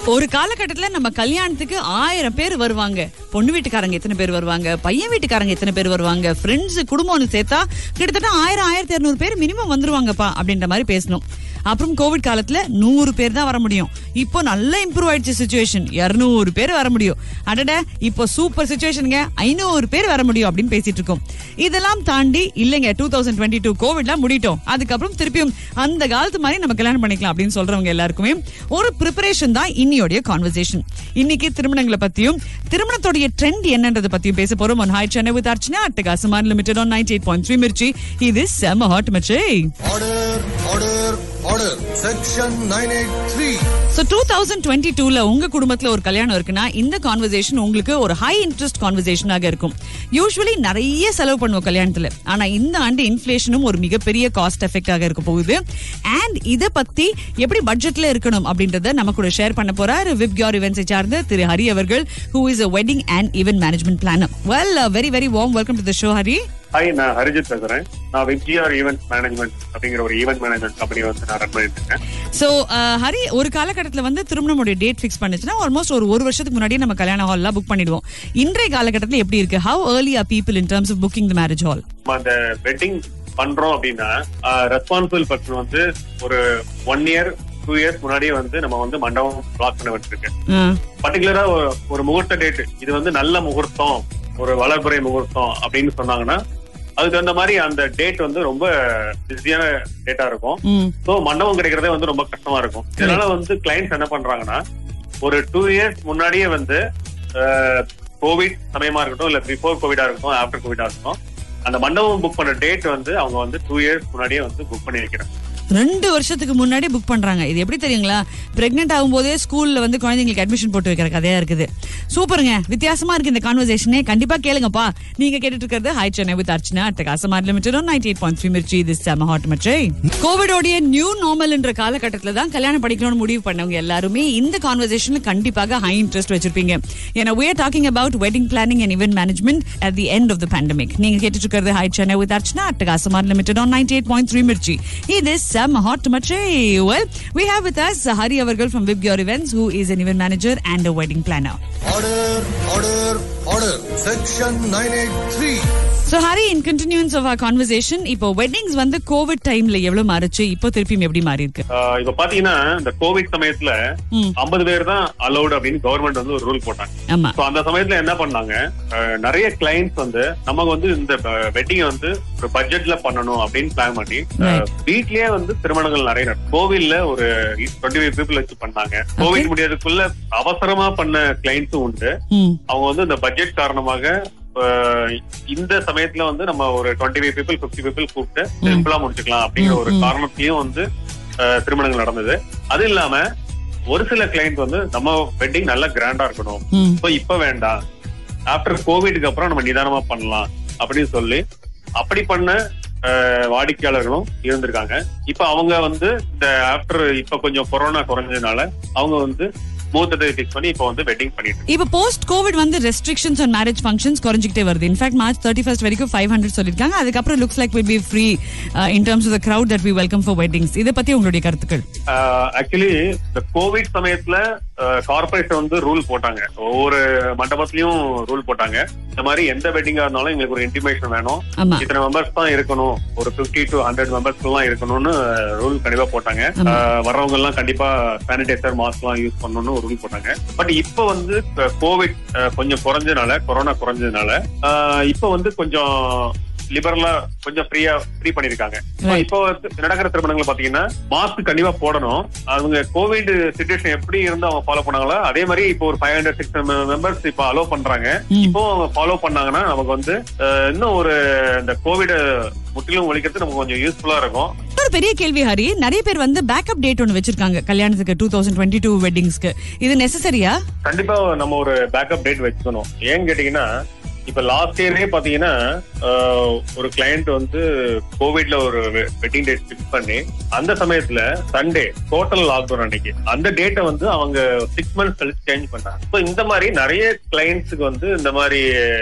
ஒரு காலகட்டத்துல நம்ம கல்யாணத்துக்கு ஆயிரம் பேர் வருவாங்க பொண்ணு வீட்டுக்காரங்க எத்தனை பேர் வருவாங்க பையன் வீட்டுக்காரங்க எத்தனை பேர் வருவாங்க ஃப்ரெண்ட்ஸ் குடும்பம்னு சேர்த்தா கிட்டத்தட்ட ஆயிரம் ஆயிரத்தி இருநூறு பேர் மினிமம் வந்துருவாங்கப்பா அப்படின்ற மாதிரி பேசணும் அப்புறம் கோவிட் காலத்துல நூறு பேர் தான் வர முடியும் இப்போ நல்லா இம்ப்ரூவ் ஆயிடுச்சு சுச்சுவேஷன் இருநூறு பேர் வர முடியும் அடட இப்போ சூப்பர் சுச்சுவேஷனுங்க ஐநூறு பேர் வர முடியும் அப்படின்னு பேசிட்டு இருக்கோம் இதெல்லாம் தாண்டி இல்லைங்க டூ தௌசண்ட் டுவெண்ட்டி டூ கோவிட்லாம் முடிட்டோம் அதுக்கப்புறம் திருப்பியும் அந்த காலத்து மாதிரி நம்ம கல்யாணம் பண்ணிக்கலாம் அப்படின்னு சொல்றவங்க எல்லாருக்குமே ஒரு ப்ரிப்பரேஷன் தான் இன்னியோடைய கான்வர்சேஷன் இன்னைக்கு திருமணங்களை பத்தியும் திருமணத்தோடைய ட்ரெண்ட் என்னன்றதை பத்தியும் பேச போறோம் on hi Chennai with Archana அட்டகாசமான் limited on ninety eight point three Mirchi இது செம ஹாட் மச்சே Order, order, order. Section 983. So two thousand twenty டூல உங்க குடும்பத்துல ஒரு கல்யாணம் இருக்குன்னா இந்த கான்வர்சேஷன் உங்களுக்கு ஒரு ஹை இன்ட்ரெஸ்ட் கான்வர்சேஷனாக இருக்கும் யூஸ்வலி நிறைய செலவு பண்ணுவோம் கல்யாணத்துல ஆனா இந்த ஆண்டு இன்ஃபிளேஷனும் ஒரு மிகப்பெரிய காஸ்ட் எஃபெக்டாக இருக்க போகுது அண்ட் இத பத்தி எப்படி பட்ஜெட்ல இருக்கணும் அப்படின்றத நம்ம கூட ஷேர் பண்ண போறார் விப்கியோர் இவென்ட்ஸை சார்ந்த திரு ஹரி அவர்கள் who is a wedding and event management planner well very very warm welcome to the show Hari hi நான் ஹரிஜித் பேசுறேன் நான் வெப்ஜிஆர் ஈவென்ட் மேனேஜ்மெண்ட் அப்படிங்கிற ஒரு ஈவென்ட் மேனேஜ்மெண்ட் கம்பெனி வந்து நான் ரன் பண்ணிட்டு இருக்கேன் சோ ஹரி ஒரு காலகட்டத்துல வந்து திருமணமுடைய டேட் ஃபிக்ஸ் பண்ணுச்சுன்னா ஆல்மோஸ்ட் ஒரு ஒரு வருஷத்துக்கு முன்னாடியே நம்ம கல்யாண ஹால்லாம் புக் பண்ணிடுவோம் இன்றைய காலகட்டத்துல எப்படி இருக்கு how early are people in terms of booking the marriage hall நம்ம அந்த வெட்டிங் பண்றோம் அப்படின்னா ரெஸ்பான்சிபிள் பர்சன் வந்து ஒரு ஒன் இயர் டூ இயர்ஸ் முன்னாடியே வந்து நம்ம வந்து மண்டபம் பிளாக் பண்ண வச்சிருக்கு பர்டிகுலரா ஒரு முகூர்த்த டேட் இது வந்து நல்ல முகூர்த்தம் ஒரு வளர்புறை முகூர்த்தம் அப்படின்னு சொன்னாங்கன்னா அதுக்கு தகுந்த மாதிரி அந்த டேட் வந்து ரொம்ப பிஸியான டேட்டா இருக்கும் சோ மண்டபம் கிடைக்கிறதே வந்து ரொம்ப கஷ்டமா இருக்கும் இதனால வந்து கிளைண்ட்ஸ் என்ன பண்றாங்கன்னா ஒரு டூ இயர்ஸ் முன்னாடியே வந்து கோவிட் சமயமா இருக்கட்டும் இல்ல பிஃபோர் கோவிடா இருக்கட்டும் ஆஃப்டர் கோவிடா இருக்கட்டும் அந்த மண்டபம் புக் பண்ண டேட் வந்து அவங்க வந்து டூ இயர்ஸ் முன்னாடியே வந்து புக் பண்ணி வைக்கிறாங்க ரெண்டு வருஷத்துக்கு முன்னாடி புக் பண்றாங்க இது எப்படி தெரியுங்களா பிரெக்னென்ட் ஆகும்போதே ஸ்கூல்ல வந்து குழந்தைங்களுக்கு அட்மிஷன் போட்டு வைக்கிற கதையா இருக்குது சூப்பருங்க வித்தியாசமா இருக்கு இந்த கான்வர்சேஷனே கண்டிப்பா கேளுங்கப்பா நீங்க கேட்டுட்டு இருக்கிறது ஹை சென்னை வித் அர்ச்சனா அட்டகாசமார் limited ninety eight point three Mirchi இது செம ஹாட் மச்சை கோவிடோடைய நியூ நார்மல் என்ற காலகட்டத்துல தான் கல்யாணம் படிக்கணும்னு முடிவு பண்ணவங்க எல்லாருமே இந்த கான்வர்சேஷன்ல கண்டிப்பாக ஹை இன்ட்ரெஸ்ட் வச்சிருப்பீங்க ஏன்னா we are talking about wedding planning and event management at the end of the pandemic நீங்க கேட்டுட்டு இருக்கிறது ஹை சென்னை வித் அர்ச்சனா அட்டகாசமார் limited on ninety eight point three Mirchi இது செம ஹாட் மச்சை well we have with us Hari அவர்கள் from Wib Your Events who is an event manager and a wedding planner Order, order, order. Section 983. so Hari in continuance of our conversation இப்போ weddings வந்து covid டைம்ல எவ்வளவு மாறுச்சு இப்போ திருப்பியும் எப்படி மாறி இருக்கு ஆஹ் இப்ப பாத்தீங்கன்னா இந்த கோவிட் சமயத்துல ம். ஐம்பது பேர் தான் அலௌட் அப்படின்னு கவர்மெண்ட் வந்து ஒரு ரூல் போட்டாங்க ஆமா சோ அந்த சமயத்துல என்ன பண்ணாங்க அஹ், நிறைய கிளைண்ட்ஸ் வந்து நமக்கு வந்து இந்த வெட்டிங் வந்து ஒரு பட்ஜெட்ல பண்ணணும் அப்படின்னு பிளான் பண்ணி அஹ், வீட்லயே வந்து திருமணங்கள் நிறைய நடக்கும் கோவில்ல ஒரு டுவெண்ட்டி ஃபைவ் பீப்புள் வச்சு பண்ணாங்க கோவிட் முடியறதுக்குள்ள அவசரமா பண்ண கிளைண்ட்ஸும் உண்டு ம் அவங்க வந்து இந்த பட்ஜெட் காரணமாக அஹ், இந்த சமயத்துல வந்து நம்ம ஒரு twenty five people fifty people கூப்பிட்டு சிம்பிளா முடிச்சுக்கலாம் அப்படிங்கிற ஒரு காரணத்தையும் வந்து அஹ், திருமணங்கள் நடந்தது அது இல்லாம ஒரு சில கிளைண்ட் வந்து நம்ம வெட்டிங் நல்லா கிராண்டா இருக்கணும் ம் இப்போ இப்ப வேண்டாம் ஆஃப்டர் கோவிட்க்கு அப்புறம் நம்ம நிதானமா பண்ணலாம் அப்படின்னு சொல்லி அப்படி பண்ண அஹ், வாடிக்கையாளர்களும் இருந்திருக்காங்க இப்ப அவங்க வந்து இந்த ஆஃப்டர் இப்ப கொஞ்சம் கொரோனா குறைஞ்சதுனால அவங்க வந்து முகூர்த்தத்தை ஃபிக்ஸ் பண்ணி இப்ப வந்து வெட்டிங் பண்ணிட்டு இருக்காங்க. இப்போ போஸ்ட் கோவிட் வந்து ரெஸ்ட்ரிக்ஷன்ஸ் ஆன் மேரேஜ் ஃபங்க்ஷன்ஸ் குறைஞ்சிக்கிட்டே வருது இன்ஃபேக்ட் மார்ச் தேர்ட்டி ஃபர்ஸ்ட் வரைக்கும் ஃபைவ் ஹண்ட்ரட் சொல்லியிருக்காங்க அதுக்கப்புறம் looks like will be free in terms of the crowd that we welcome for weddings இதை பத்தி உங்களுடைய கருத்துக்கள் ஆக்சுவலி இந்த கோவிட் சமயத்துல கார்பரேஷன் வந்து ரூல் போட்டாங்க ஒவ்வொரு மண்டபத்திலயும் ரூல் போட்டாங்க இந்த மாதிரி எந்த வெட்டிங்கா இருந்தாலும் எங்களுக்கு ஒரு இன்டிமேஷன் வேணும் ஆமா இத்தனை மெம்பர்ஸ் தான் இருக்கணும் ஒரு 50 டு ஹண்ட்ரட் மெம்பர்ஸ் எல்லாம் இருக்கணும்னு ரூல் கண்டிப்பா போட்டாங்க அஹ், வர்றவங்க எல்லாம் கண்டிப்பா சானிடைசர் மாஸ்க் எல்லாம் யூஸ் பண்ணணும்னு ஒரு ரூல் போட்டாங்க பட் இப்ப வந்து கோவிட் கொஞ்சம் குறைஞ்சதுனால கொரோனா குறைஞ்சதுனால அஹ், இப்ப வந்து கொஞ்சம் லிபரலா கொஞ்சம் ஃப்ரீயா ஃப்ரீ பண்ணிருக்காங்க So, இப்போ வந்து நடக்கிற திருமணங்கள் பாத்தீங்கன்னா மாஸ்க் கண்டிப்பா போடணும் அவங்க கோவிட் சுச்சுவேஷன் எப்படி இருந்து அவங்க ஃபாலோ பண்ணாங்களோ அதே மாதிரி இப்போ ஒரு ஃபைவ் ஹண்ட்ரட் சிக்ஸ் மெம்பர்ஸ் இப்போ அலோ பண்றாங்க ம். இப்போ அவங்க ஃபாலோ பண்ணாங்கன்னா நமக்கு வந்து அஹ், இன்னும் ஒரு இந்த கோவிட் முற்றிலும் ஒழிக்கிறது நமக்கு கொஞ்சம் யூஸ்ஃபுல்லா இருக்கும் ஒரு பெரிய கேள்வி ஹரி நிறைய பேர் வந்து பேக்கப் டேட் ஒன்று வச்சிருக்காங்க கல்யாணத்துக்கு டூ தௌசண்ட் டுவெண்ட்டி டூ வெட்டிங்ஸ்க்கு இது நெசசரியா கண்டிப்பா நம்ம ஒரு பேக்கப் டேட் வச்சுக்கணும் ஏன்னு கேட்டீங்கன்னா இப்ப லாஸ்ட் இயரே பாத்தீங்கன்னா ஆஹ், ஒரு கிளையண்ட் வந்து கோவிட்ல ஒரு வெட்டிங் டேட் ஃபிக்ஸ் பண்ணி அந்த சமயத்துல சண்டே டோட்டல் லாக்டவுன் அன்னைக்கு அந்த டேட்டை வந்து அவங்க சிக்ஸ் மந்த்ஸ் கழிச்சு சேஞ்ச் பண்ணாங்க ஸோ இந்த மாதிரி நிறைய கிளைண்ட்ஸுக்கு வந்து இந்த மாதிரி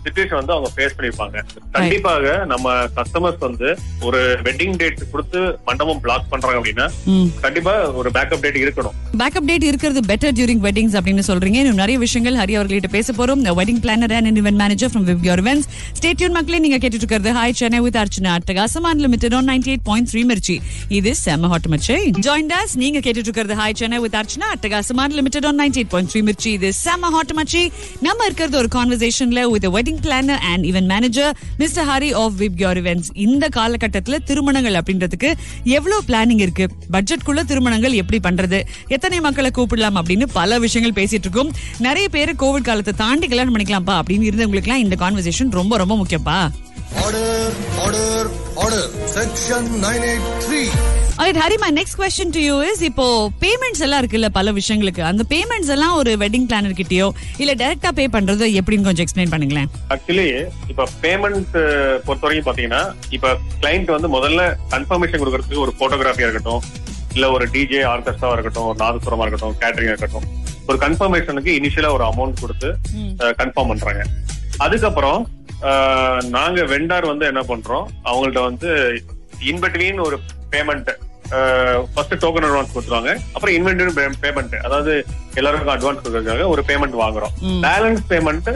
சுச்சுவேஷன் வந்து அவங்க ஃபேஸ் பண்ணிருப்பாங்க கண்டிப்பாக நம்ம கஸ்டமர்ஸ் வந்து ஒரு வெட்டிங் டேட் கொடுத்து மண்டபம் பிளாக் பண்றாங்க அப்படின்னா ம் கண்டிப்பா ஒரு பேக்கப் டேட் இருக்கணும் பேக்கப் டேட் இருக்கிறது பெட்டர் டியூரிங் வெட்டிங்ஸ் அப்படின்னு சொல்றீங்க இன்னும் நிறைய விஷயங்கள் ஹரி அவர்கிட்ட பேச போறோம் wedding planner and event manager from Vibgyor events stay tuned மக்களே நீங்க கேட்டுட்டு இருக்கிறது ஹாய் சென்னை வித் அர்ச்சனா அட்டகாசம் unlimited on ninety eight point three Mirchi இது செம்ம ஹாட் மச்சை ஜாயின் டாஸ் நீங்க கேட்டுட்டு இருக்கிறது ஹாய் சென்னை வித் அர்ச்சனா அட்டகாசம் unlimited on ninety eight point three Mirchi இது செம்ம ஹாட் மச்சி நம்ம இருக்கிறது ஒரு கான்வர்சேஷன்ல with wedding planner and event manager mister Hari of Vibgyor events இந்த காலகட்டத்துல திருமணங்கள் அப்படின்றதுக்கு எவ்வளவு பிளானிங் இருக்கு பட்ஜெட்குள்ள திருமணங்கள் எப்படி பண்றது எத்தனை மக்களை கூப்பிடலாம் அப்படின்னு பல விஷயங்கள் பேசிட்டு இருக்கோம் நிறைய பேர் கோவிட் காலத்தை தாண்டி கல்யாணம் பண்ணிக்கலாம்ப்பா அப்படின்னு இருந்தவங்களுக்கு எல்லாம் இந்த கான்வர்சேஷன் ரொம்ப ரொம்ப முக்கியப்பா Order, order, order. Section 983. Alright, Hari my next question to you is இப்போ பேமெண்ட்ஸ் எல்லாம் இருக்குல்ல பல விஷயங்களுக்கு அந்த பேமெண்ட்ஸ் எல்லாம் ஒரு வெட்டிங் பிளானர் கிட்டயோ இல்ல டைரக்டா பே பண்றது எப்படின்னு கொஞ்சம் எக்ஸ்பிளைன் பண்ணுங்களேன் ஆக்சுவலி இப்ப பேமெண்ட் பொறுத்த வரைக்கும் பாத்தீங்கன்னா இப்ப கிளைண்ட் வந்து முதல்ல கன்ஃபர்மேஷன் கொடுக்கறதுக்கு ஒரு போட்டோகிராஃபியா இருக்கட்டும் இல்ல ஒரு டிஜே ஆர்கெஸ்ட்ராவா இருக்கட்டும் ஒரு நாதஸ்வரமா இருக்கட்டும் கேட்டரிங்கா இருக்கட்டும் ஒரு கன்ஃபர்மேஷனுக்கு இனிஷியலா ஒரு அமௌண்ட் கொடுத்து கன்ஃபார்ம் பண்றாங்க அதுக்கப்புறம் அஹ், நாங்க வெண்டார் வந்து என்ன பண்றோம் அவங்கள்ட்ட வந்து இன்பிட்வீன் ஒரு பேமெண்ட் ஃபர்ஸ்ட் டோக்கன் அட்வான்ஸ் கொடுத்துருவாங்க அப்புறம் இன்வென்டரி பேமெண்ட் அதாவது எல்லாருக்கும் அட்வான்ஸ் கொடுக்கறதுக்காக ஒரு பேமெண்ட் வாங்குறோம் பேலன்ஸ் பேமெண்ட்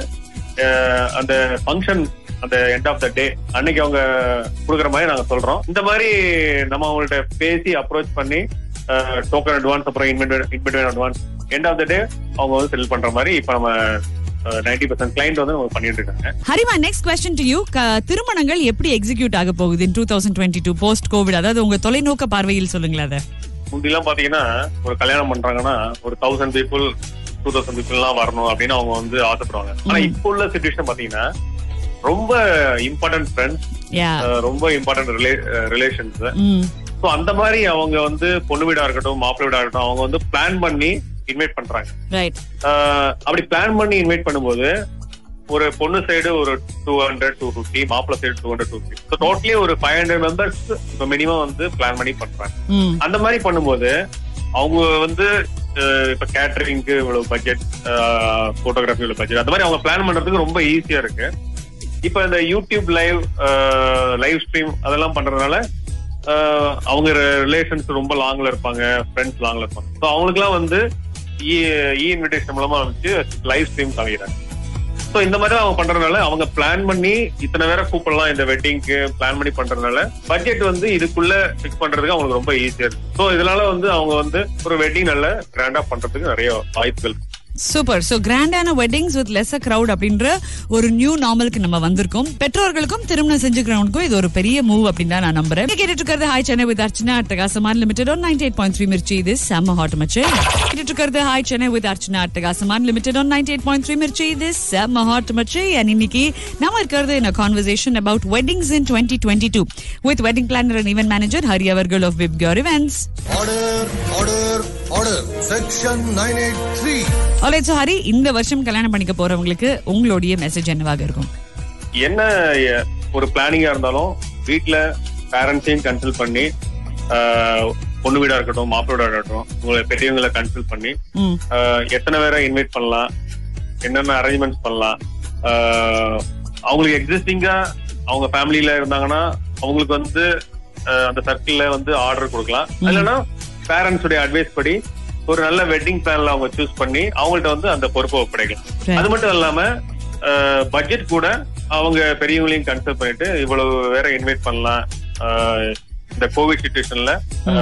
அந்த ஃபங்க்ஷன் அந்த எண்ட் ஆஃப் த டே அன்னைக்கு அவங்க கொடுக்குற மாதிரி நாங்க சொல்றோம் இந்த மாதிரி நம்ம அவங்கள்ட்ட பேசி அப்ரோச் பண்ணி டோக்கன் அட்வான்ஸ் அப்புறம் inventory advance end of the day அவங்க வந்து செல் பண்ற மாதிரி இப்ப நம்ம நைன்டி பர்சன்ட் கிளைண்ட் வந்து நம்ம பண்ணிட்டு இருக்காங்க Hari my next question to you திருமணங்கள் எப்படி எக்ஸிக்யூட் ஆக போகுது in two thousand twenty two post covid அதாவது உங்க தொலைநோக்க பார்வையில் சொல்லுங்களேன் அதை முந்திலாம் பாத்தீங்கன்னா ஒரு கல்யாணம் பண்றாங்கன்னா ஒரு thousand people two thousand people எல்லாம் வரணும் அப்படின்னு அவங்க வந்து ஆசைப்படுவாங்க ஆனா இப்போ உள்ள சுச்சுவேஷன் பாத்தீங்கன்னா ரொம்ப இம்பார்ட்டன்ட் ஃப்ரெண்ட்ஸ் யா ரொம்ப இம்பார்ட்டன்ட் ரிலேஷன்ஸ் ம் சோ அந்த மாதிரி அவங்க வந்து பொண்ணு வீடா இருக்கட்டும் மாப்பிள்ளை வீடா இருக்கட்டும் அவங்க வந்து பிளான் பண்ணி இன்வைட் பண்றாங்க ரைட் ஆஹ் அப்படி பிளான் பண்ணி இன்வைட் பண்ணும்போது ஒரு பொண்ணு சைடு ஒரு டூ ஹண்ட்ரட் டூ ஃபிஃப்டி மாப்பிள்ளை side two hundred two fifty so totally ஒரு ஃபைவ் ஹண்ட்ரட் மெம்பர்ஸ் இப்போ மினிமம் வந்து பிளான் பண்ணி பண்றாங்க ம் அந்த மாதிரி பண்ணும்போது அவங்க வந்து அஹ், இப்ப கேட்டரிங்க்கு இவ்வளவு பட்ஜெட் போட்டோகிராஃபி இவ்வளவு பட்ஜெட் அந்த மாதிரி அவங்க பிளான் பண்றதுக்கு ரொம்ப ஈஸியா இருக்கு இப்ப இந்த யூடியூப் லைவ் லைவ் ஸ்ட்ரீம் அதெல்லாம் பண்றதுனால அஹ், அவங்க ரிலேஷன்ஸ் ரொம்ப லாங்ல இருப்பாங்க ஃப்ரெண்ட்ஸ் லாங்ல இருப்பாங்க ஸோ அவங்களுக்குலாம் வந்து இ இன்விடேஷன் மூலமா வச்சு லைவ் ஸ்ட்ரீம் காமிக்கிறாங்க சோ இந்த மாதிரி அவங்க பண்றதுனால அவங்க பிளான் பண்ணி இத்தனை பேரை கூப்பிடலாம் இந்த வெட்டிங்க்கு பிளான் பண்ணி பண்றதுனால பட்ஜெட் வந்து இதுக்குள்ள ஃபிக்ஸ் பண்றதுக்கு அவங்களுக்கு ரொம்ப ஈஸியா இருக்கு சோ இதனால வந்து அவங்க வந்து ஒரு வெட்டிங் நல்ல கிராண்டா பண்றதுக்கு நிறைய வாய்ப்புகள் இருக்கு. சூப்பர் சோ கிராண்டான வெட்டிங்ஸ் வித் லெஸ் கிரவுட் அப்படின்ற ஒரு நியூ நார்மலுக்கு நம்ம வந்திருக்கோம் பெற்றோர்களுக்கும் திருமணம் செஞ்சுக்கிறவங்களுக்கும் இது ஒரு பெரிய மூவ் அப்படின்னு தான் நான் நம்புறேன் நீங்க கேட்டுட்டு இருக்கிறது ஹாய் சென்னை வித் அர்ச்சனா அட்டகாசமான் limited on ninety eight point three Mirchi இது செம்ம ஹாட் மச்சு கேட்டுட்டு இருக்கிறது ஹாய் சென்னை வித் அர்ச்சனா அட்டகாசமான் limited on ninety eight point three Mirchi இது செம்ம ஹாட் மச்சு அண்ட் இன்னைக்கு நம்ம இருக்கிறது in a conversation about weddings in 2022 with wedding planner and event manager Hari Avargal of Vibgyor Events. Order, order, order. Section 983. Alright, so Hari, இந்த வருஷம் கல்யாணம் பண்ணிக்க போறவங்களுக்கு உங்களுடைய மெசேஜ் என்னவாக இருக்கும் என்ன எ- ஒரு பிளானிங்கா இருந்தாலும் வீட்ல பேரண்ட்ஸையும் கன்சல்ட் பண்ணி ஆஹ், பொண்ணு வீடா இருக்கட்டும் மாப்பிள்ளை வீடா இருக்கட்டும் உங்களை பெரியவங்களை கன்சல்ட் பண்ணி ம் ஆஹ், எத்தனை பேரை இன்வைட் பண்ணலாம் என்னென்ன அரேஞ்ச்மெண்ட்ஸ் பண்ணலாம் ஆஹ், அவங்களுக்கு எக்ஸிஸ்டிங்கா அவங்க ஃபேமிலியில இருந்தாங்கன்னா அவங்களுக்கு வந்து ஆஹ், அந்த சர்க்கிள்ல வந்து ஆர்டர் கொடுக்கலாம் இல்லைன்னா பேரண்ட்ஸ் உடைய அட்வைஸ் படி ஒரு நல்ல வெட்டிங் பிளான்ல அவங்க சூஸ் பண்ணி அவங்கள்ட்ட வந்து அந்த பொறுப்பை ஒப்படைக்கலாம் Right. அது மட்டும் இல்லாம பட்ஜெட் கூட அவங்க பெரியவங்களையும் கன்சல்ட் பண்ணிட்டு இவ்வளவு வேற இன்வைட் பண்ணலாம் ஆஹ், இந்த கோவிட் சுச்சுவேஷன்ல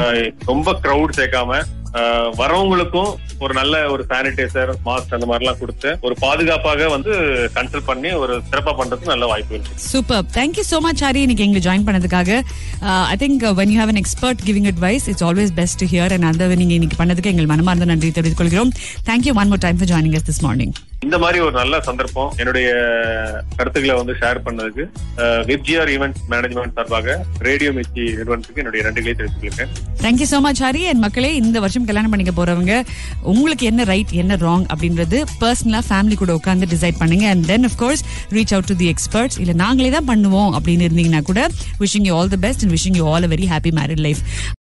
ரொம்ப கிரவுட் சேர்க்காம ஆஹ், வரவங்களுக்கும் ஒரு நல்ல ஒரு சானிடைசர் மாஸ்க் அந்த மாதிரி எல்லாம் கொடுத்து ஒரு பாதுகாப்பாக வந்து கன்சல்ட் பண்ணி ஒரு சிறப்பா பண்றதுக்கு நல்ல வாய்ப்பு இருக்கு super thank you so much Hari இன்னைக்கு எங்களை ஜாயின் பண்ணதுக்காக I think when you have an expert giving advice it's always best to hear and அந்த நீங்க இன்னைக்கு பண்ணதுக்கு எங்கள் மனமார்ந்த நன்றி தெரிவித்துக் கொள்கிறோம் thank you one more time for joining us this morning இந்த மாதிரி ஒரு நல்ல சந்தர்ப்பம் என்னுடைய கருத்துக்களை வந்து ஷேர் பண்ணதுக்கு விப்ஜிஆர் ஈவெண்ட் மேனேஜ்மெண்ட் சார்பாக ரேடியோ மிர்ச்சி நிறுவனத்துக்கு என்னுடைய நன்றிகளை தெரிவித்துக்கிறேன் thank you so much Hari and மக்களே இந்த வருஷம் கல்யாணம் பண்ணிக்க போறவங்க உங்களுக்கு என்ன ரைட் என்ன ராங் அப்படின்றது பர்சனலா ஃபேமிலி கூட உட்காந்து டிசைட் பண்ணுங்க and then of course reach out to the experts இல்ல நாங்களே தான் பண்ணுவோம் அப்படின்னு இருந்தீங்கன்னா கூட wishing you all the best and wishing you all a very happy married life